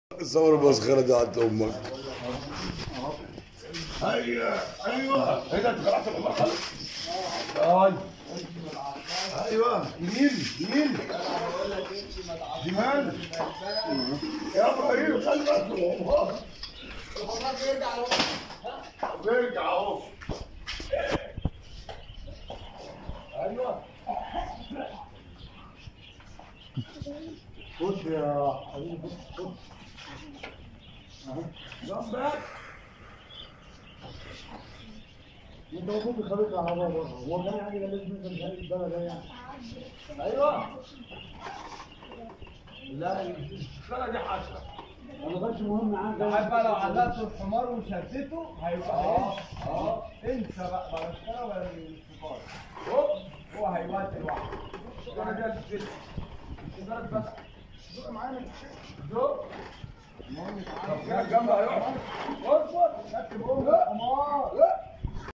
الثورة المسخرة دي عند امك ايوه ايوه ايه ده انت خلعت والله خالص طيب ايوه يمين يمين شمال يا ابراهيم خلي بالك والله بيرجع اهو ايوه خد يا حبيبي خد اهو جنبك انت المفروض تخليك على بره هو كان حاجه لازم انت مش عارف البلد ده يعني ايوه لا الشغله دي حشره انا بس مهم معاك لحد بقى لو علقته الحمار وشدته هيبقى اه هينسى اه انسى بقى بلا اشترى ولا الفطار هوب هو هيودي لوحده الشغله دي هتتشد الشغله بس زق معانا زق طب جنب اهو اصبر ركب